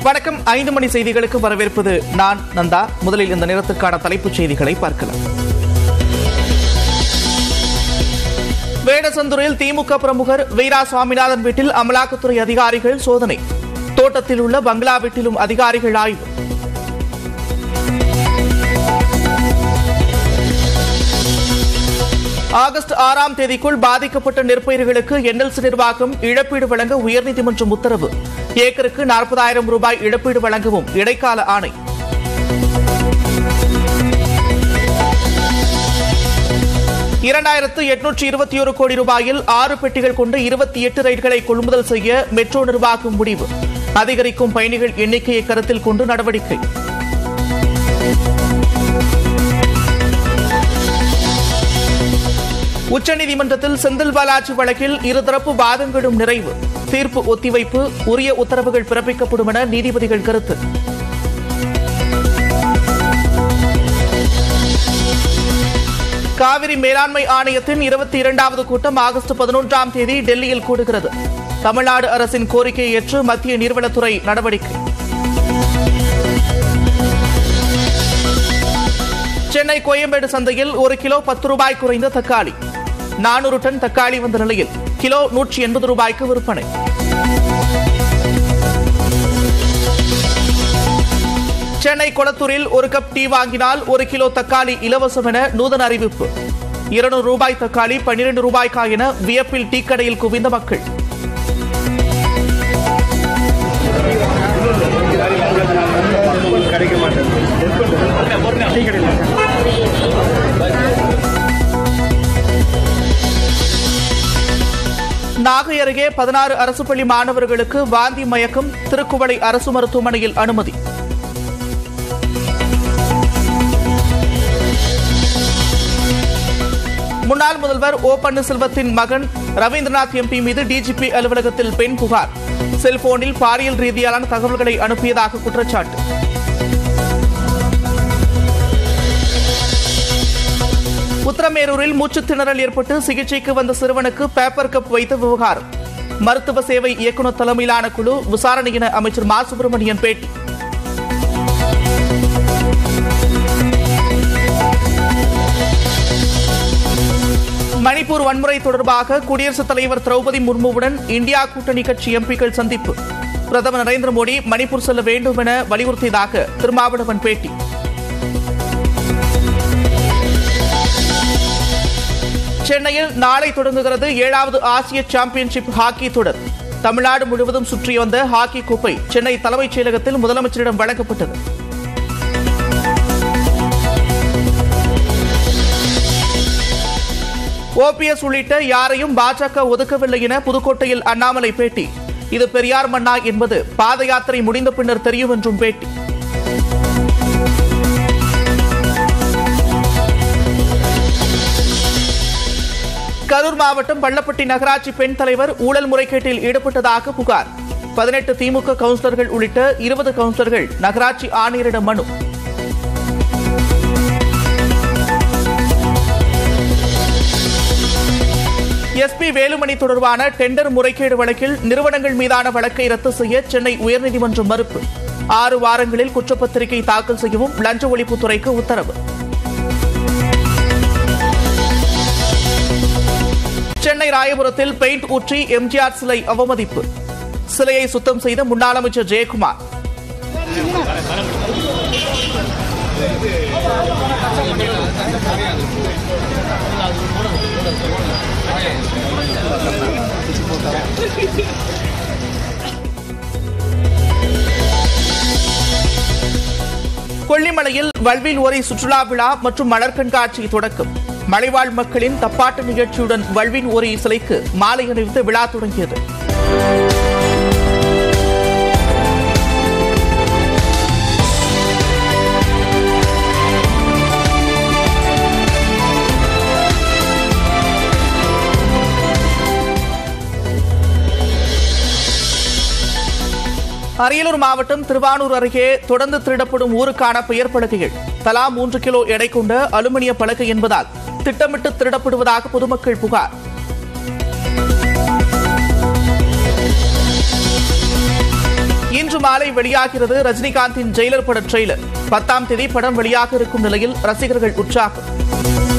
வணக்கம் ஐந்து மணி செய்திகளுக்கு வரவேற்பது நான் நந்தா முதலில் இந்த நேரத்துக்கான தலைப்புச் செய்திகளை பார்க்கலாம் வேடசந்தூரில் திமுக பிரமுகர் வீரா சுவாமிநாதன் வீட்டில் அமலாக்கத்துறை அதிகாரிகள் சோதனை தோட்டத்தில் உள்ள பங்களா வீட்டிலும் அதிகாரிகள் ஆய்வு ஆகஸ்ட் ஆறாம் தேதிக்குள் பாதிக்கப்பட்ட நெற்பயிர்களுக்கு என்எல்சி நிர்வாகம் இழப்பீடு வழங்க உயர்நீதிமன்றம் உத்தரவு ஏக்கருக்கு நாற்பதாயிரம் ரூபாய் இழப்பீடு வழங்கவும் இடைக்கால ஆணை இரண்டாயிரத்து எட்நூற்றி இருபத்தி ஒரு கோடி ரூபாயில் ஆறு பெட்டிகள் கொண்டு இருபத்தி எட்டு ரயில்களை கொள்முதல் செய்ய மெட்ரோ நிர்வாகம் முடிவு அதிகரிக்கும் பயணிகள் எண்ணிக்கையை கருத்தில் கொண்டு நடவடிக்கை உச்சநீதிமன்றத்தில் செந்தில் பாலாஜி வழக்கில் இருதரப்பு வாதங்களும் நிறைவு தீர்ப்பு ஒத்திவைப்பு உரிய உத்தரவுகள் பிறப்பிக்கப்படும் என நீதிபதிகள் கருத்து காவிரி மேலாண்மை ஆணையத்தின் இருபத்தி இரண்டாவது கூட்டம் ஆகஸ்ட் பதினொன்றாம் தேதி டெல்லியில் கூடுகிறது தமிழ்நாடு அரசின் கோரிக்கையை ஏற்று மத்திய நீர்வளத்துறை நடவடிக்கை சென்னை கோயம்பேடு சந்தையில் ஒரு கிலோ பத்து ரூபாய் குறைந்த தக்காளி நானூறு டன் தக்காளி வந்த நிலையில் கிலோ நூற்றி எண்பது ரூபாய்க்கு விற்பனை சென்னை கொளத்தூரில் ஒரு கப் டீ வாங்கினால் ஒரு கிலோ தக்காளி இலவசம் என நூதன அறிவிப்பு இருநூறு ரூபாய் தக்காளி பன்னிரண்டு ரூபாய்க்கா என வியப்பில் டீ கடையில் குவிந்த மக்கள் கிடைக்க மாட்டேங்குது டீ கடையில் நாகை அருகே பதினாறு அரசு பள்ளி மாணவர்களுக்கு வாந்தி மயக்கம் திருக்குவளை அரசு மருத்துவமனையில் அனுமதி முன்னாள் முதல்வர் ஓ பன்னீர்செல்வத்தின் மகன் ரவீந்திரநாத் எம்பி மீது டிஜிபி அலுவலகத்தில் பெண் புகார் செல்போனில் பாலியல் ரீதியிலான தகவல்களை அனுப்பியதாக குற்றச்சாட்டு உத்தரமேரூரில் மூச்சுத் திணறல் ஏற்பட்டு சிகிச்சைக்கு வந்த சிறுவனுக்கு பேப்பர் கப் வைத்த விவகாரம் மருத்துவ சேவை இயக்குநர் தலைமையிலான குழு விசாரணை என அமைச்சர் மா சுப்பிரமணியன் பேட்டி மணிப்பூர் வன்முறை தொடர்பாக குடியரசுத் தலைவர் திரௌபதி முர்முவுடன் இந்தியா கூட்டணி கட்சி எம்பிக்கள் சந்திப்பு பிரதமர் நரேந்திர மோடி மணிப்பூர் செல்ல வேண்டும் என வலியுறுத்தியதாக திருமாவளவன் பேட்டி சென்னையில் நாளை தொடங்குகிறது ஏழாவது ஆசிய சாம்பியன்ஷிப் ஹாக்கி தொடர் தமிழ்நாடு முழுவதும் சுற்றி வந்த ஹாக்கி கோப்பை சென்னை தலைமைச் செயலகத்தில் முதலமைச்சரிடம் வழங்கப்பட்டது ஓபிஎஸ் உள்ளிட்ட யாரையும் பாஜக ஒதுக்கவில்லை என புதுக்கோட்டையில் அண்ணாமலை பேட்டி இது பெரியார் மன்னா என்பது பாத யாத்திரை முடிந்த பின்னர் தெரியும் என்றும் பேட்டி கரூர் மாவட்டம் பள்ளப்பட்டி நகராட்சி பெண் தலைவர் ஊழல் முறைகேட்டில் ஈடுபட்டதாக புகார் பதினெட்டு திமுக கவுன்சிலர்கள் உள்ளிட்ட இருபது கவுன்சிலர்கள் நகராட்சி ஆணையரிடம் மனு எஸ்பி வேலுமணி தொடர்பான டெண்டர் முறைகேடு வழக்கில் நிறுவனங்கள் மீதான வழக்கை ரத்து செய்ய சென்னை உயர்நீதிமன்றம் மறுப்பு ஆறு வாரங்களில் குற்றப்பத்திரிகை தாக்கல் செய்யவும் லஞ்ச ஒழிப்புத்துறைக்கு உத்தரவு சென்னை ராயபுரத்தில் பெயிண்ட் ஊற்றி எம்ஜிஆர் சிலை அவமதிப்பு சிலையை சுத்தம் செய்த முன்னாள் அமைச்சர் ஜெயக்குமார் கொல்லிமலையில் வல்வில் ஒரே சுற்றுலா விழா மற்றும் மலர் கண்காட்சி தொடக்கம் மலைவாழ் மக்களின் தப்பாட்டு நிகழ்ச்சியுடன் வல்வின் ஒரே சிலைக்கு மாலை அணிவித்து விழா தொடங்கியது அரியலூர் மாவட்டம் திருவானூர் அருகே தொடர்ந்து திருடப்படும் ஊருக்கான பெயர் பலகைகள் தலா மூன்று கிலோ எடை கொண்ட அலுமினிய பலகை என்பதால் திட்டமிட்டு திருடப்படுவதாக பொதுமக்கள் புகார் இன்று இன்று மாலை வெளியாகிறது ரஜினிகாந்தின் ஜெயிலர் பட ட்ரெய்லர் பத்தாம் தேதி படம் வெளியாக இருக்கும் நிலையில் ரசிகர்கள் உற்சாகம்